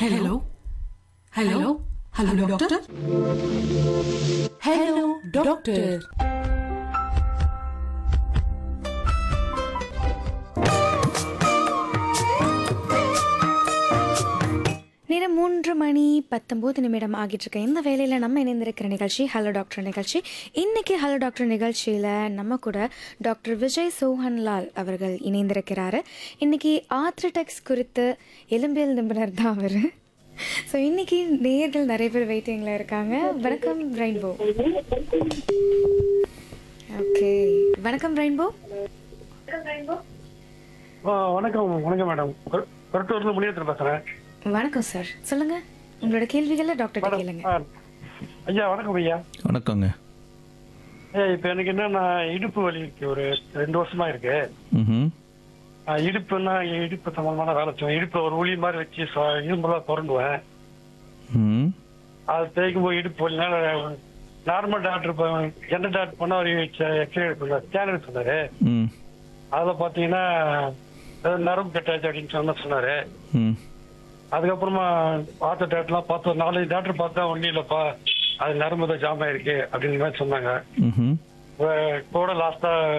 hello hello hello doctor hello doctor நேரம் மூன்று மணி பத்தொம்போது நிமிடம் ஆகிட்டு இருக்க இந்த வேலையில் நம்ம இணைந்திருக்கிற நிகழ்ச்சி ஹலோ டாக்டர் நிகழ்ச்சி இன்னைக்கு ஹலோ டாக்டர் நிகழ்ச்சியில் நம்ம கூட டாக்டர் விஜய் சோஹன்லால் அவர்கள் இணைந்திருக்கிறாரு இன்னைக்கு ஆத்ரடெக்ஸ் குறித்து எலும்பியல் நிபுணர் தான் அவர் ஸோ இன்னைக்கு நேர்கள் நிறைய பேர் வெயிட்டிங்கில் இருக்காங்க வணக்கம் ரெயின்போ ஓகே வணக்கம் ரெயின்போ ஆ, வணக்கம் வணக்கம் மேடம் கொரட்டூர்ல முனியத்தில் பேசுறேன் வணக்கம் சார் சொல்லுங்க உங்களோட கேள்விகளை டாக்டர் மேடம் கேளுங்க ஆ, ஐயா வணக்கம் ஐயா வணக்கங்க ஐயா இப்போ எனக்கு என்னன்னா இடுப்பு வலி இருக்கு ஒரு ரெண்டு வருஷமா இருக்கு ம் ஆ, இடுப்புன்னா இடுப்பு சம்பந்தமான வேலை செய்வேன் இடுப்புல ஒரு உளி மாதிரி வச்சு சொ- இரும்பெல்லாம் திறந்துவேன் ம் அது தேய்க்கும் போது இடுப்பு வலினால நார்மல் டாக்டர் எந்த டாக்டர் போனா ஒரு எக்ஸ்ரே ஸ்கேனர் சொன்னாரு ம் அதுல பாத்தீங்கன்னா ஏதோ நரம்பு கட்டாச்சு அப்படின்னு சொன்ன சொன்னாரு ம் அதுக்கப்புறமா பார்த்த டாக்டர்லாம் பார்த்தோம் நாலஞ்சு டாக்டர் பார்த்தா ஒன்றும் இல்லைப்பா அது நரம்பு தான் ஜாம் ஆயிருக்கு அப்படின்ற மாதிரி சொன்னாங்க ம் அஹ் கூட லாஸ்டா